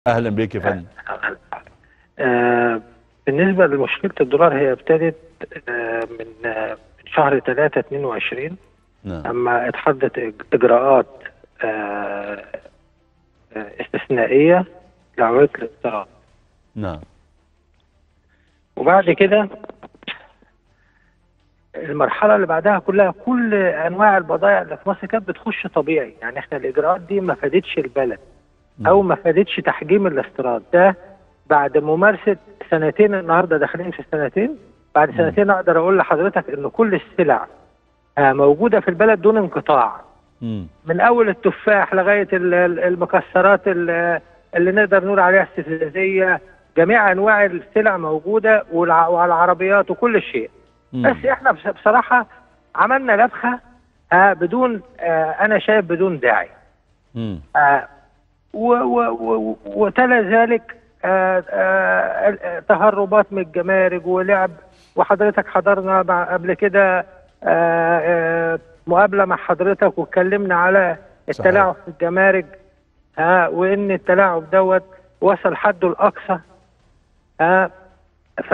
اهلا بيك يا فندم آه بالنسبة لمشكلة الدولار هي ابتدت آه من آه من شهر 3 22 نعم أما اتحدت إج- إجراءات آه آه استثنائية لعملية الاقتراض نعم وبعد كده المرحلة اللي بعدها كلها كل أنواع البضائع اللي في مصر كانت بتخش طبيعي يعني احنا الإجراءات دي ما فادتش البلد أو ما فادتش تحجيم الاستيراد ده بعد ممارسة سنتين النهاردة داخلين في سنتين بعد سنتين أقدر أقول لحضرتك إن كل السلع آه، موجودة في البلد دون انقطاع مم. من اول التفاح لغايه ال- ال- المكسرات ال- اللي نقدر نقول عليها استفزازيه جميع انواع السلع موجوده والع- وعلى العربيات وكل شيء مم. بس احنا بص- بصراحه عملنا لبخه آه بدون آه انا شايف بدون داعي مم. آه و- و- و- وتلا ذلك آه آه آه تهربات من الجمارك ولعب وحضرتك حضرنا مع- قبل كده آه آه مقابله مع حضرتك واتكلمنا على التلاعب في الجمارك ها وان التلاعب دوت وصل حده الاقصى ها ف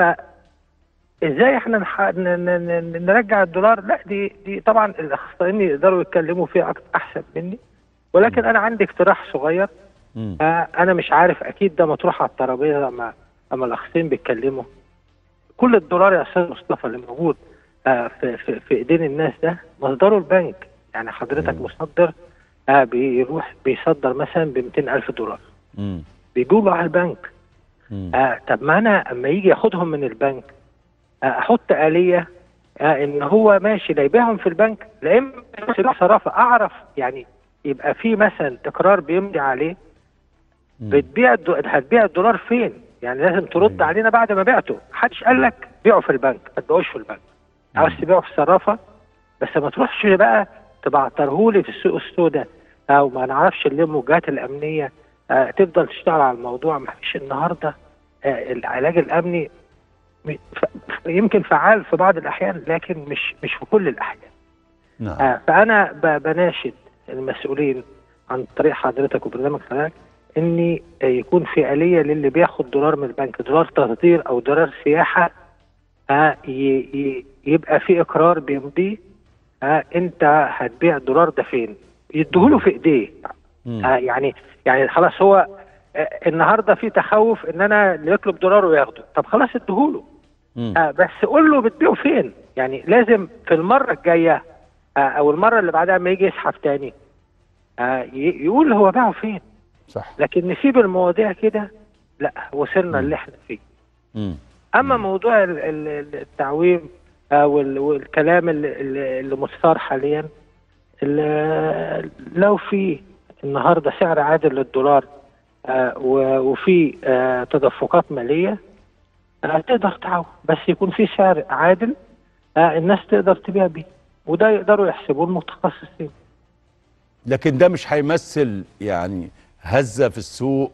ازاي احنا نح... ن... ن... ن... نرجع الدولار لا دي دي طبعا الاخصائيين يقدروا يتكلموا فيها أكتر احسن مني ولكن انا عندي اقتراح صغير مم. آه انا مش عارف اكيد ده مطروح على الترابيزه لما اما الاخصائيين بيتكلموا كل الدولار يا استاذ مصطفى اللي موجود آه في, في, في ايدين الناس ده مصدره البنك يعني حضرتك مصدر آه بيروح بيصدر مثلا ب 200 الف دولار مم. بيجوا على البنك مم. آه طب ما انا اما يجي ياخدهم من البنك آه احط آلية آه ان هو ماشي لا يبيعهم في البنك لا اما يروح صرافة اعرف يعني يبقى في مثلا اقرار بيمضي عليه مم. بتبيع الدو... هتبيع الدولار فين؟ يعني لازم ترد علينا بعد ما بعته، محدش قال لك بيعه في البنك، ما تبيعوش في البنك. عاوز تبيعه في الصرافه بس ما تروحش بقى تبعترهولي في السوق السوداء او ما نعرفش اللي الموجات الامنيه آه تفضل تشتغل على الموضوع ما فيش النهارده آه العلاج الامني م- ف- يمكن فعال في بعض الاحيان لكن مش مش في كل الاحيان. نعم آه فانا ب- بناشد المسؤولين عن طريق حضرتك وبرنامج حضرتك ان يكون في اليه للي بياخد دولار من البنك دولار تصدير او دولار سياحه آه ي- ي- يبقى في اقرار بيمضيه آه انت هتبيع الدولار ده فين؟ يديهوله في ايديه مم. آه يعني يعني خلاص هو آه النهارده في تخوف ان انا اللي يطلب دولار وياخده طب خلاص اديهوله مم. آه بس قول له بتبيعه فين يعني لازم في المره الجايه آه او المره اللي بعدها ما يجي يسحب تاني آه ي- يقول هو باعه فين صح لكن نسيب المواضيع كده لا وصلنا اللي احنا فيه مم. اما موضوع ال- ال- التعويم آه وال- والكلام اللي, اللي اللي مثار حاليا ال- لو في النهارده سعر عادل للدولار آه و- وفي آه تدفقات ماليه آه تقدر تعاون بس يكون في سعر عادل آه الناس تقدر تبيع بيه وده يقدروا يحسبوه المتخصصين لكن ده مش هيمثل يعني هزة في السوق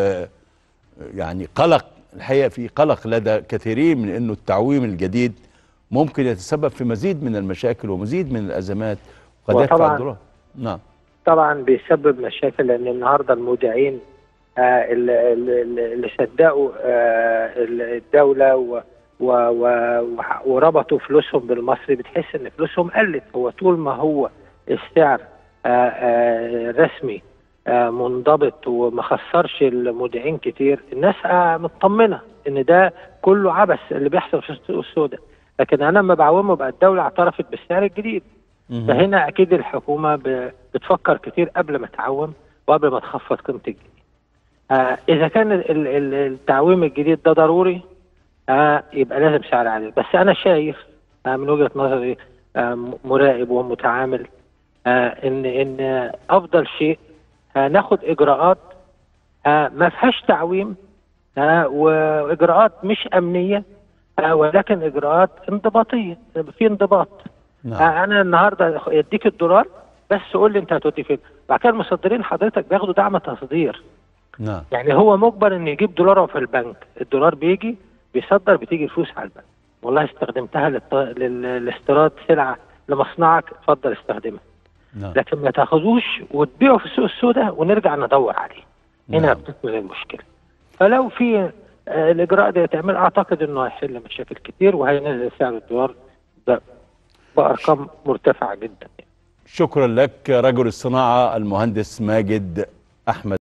ويعني قلق الحقيقة في قلق لدى كثيرين من انه التعويم الجديد ممكن يتسبب في مزيد من المشاكل ومزيد من الازمات وقد يدفع وطبعاً الدولار نعم طبعا بيسبب مشاكل لان النهارده المودعين آه، اللي, اللي اللي صدقوا آه، الدوله و و و وح- وربطوا فلوسهم بالمصري بتحس ان فلوسهم قلت هو طول ما هو السعر آه، آه، رسمي آه، منضبط وما خسرش المودعين كتير الناس آه، مطمنه ان ده كله عبث اللي بيحصل في السوق السوداء لكن انا لما بعومه بقى الدوله اعترفت بالسعر الجديد مهم. فهنا اكيد الحكومه ب- بتفكر كتير قبل ما تعوم وقبل ما تخفض قيمه الجنيه. آه اذا كان ال- ال- التعويم الجديد ده ضروري آه يبقى لازم سعر عالي بس انا شايف آه من وجهه نظري آه م- مراقب ومتعامل آه ان ان افضل شيء آه ناخد اجراءات آه ما فيهاش تعويم آه واجراءات مش امنيه آه ولكن اجراءات انضباطيه في انضباط نعم آه، انا النهارده يديك الدولار بس قول لي انت هتودي فين بعد كده المصدرين حضرتك بياخدوا دعم تصدير نعم يعني هو مجبر انه يجيب دولار في البنك الدولار بيجي بيصدر بتيجي الفلوس على البنك والله استخدمتها للط... لل... لاستيراد سلعه لمصنعك اتفضل استخدمها نعم لكن ما تاخدوش وتبيعه في السوق السوداء ونرجع ندور عليه هنا نعم. بتكمن المشكله فلو في آه، الاجراء ده يتعمل اعتقد انه هيحل مشاكل كتير وهينزل سعر الدولار ب- بارقام مرتفعه جدا شكرا لك رجل الصناعه المهندس ماجد احمد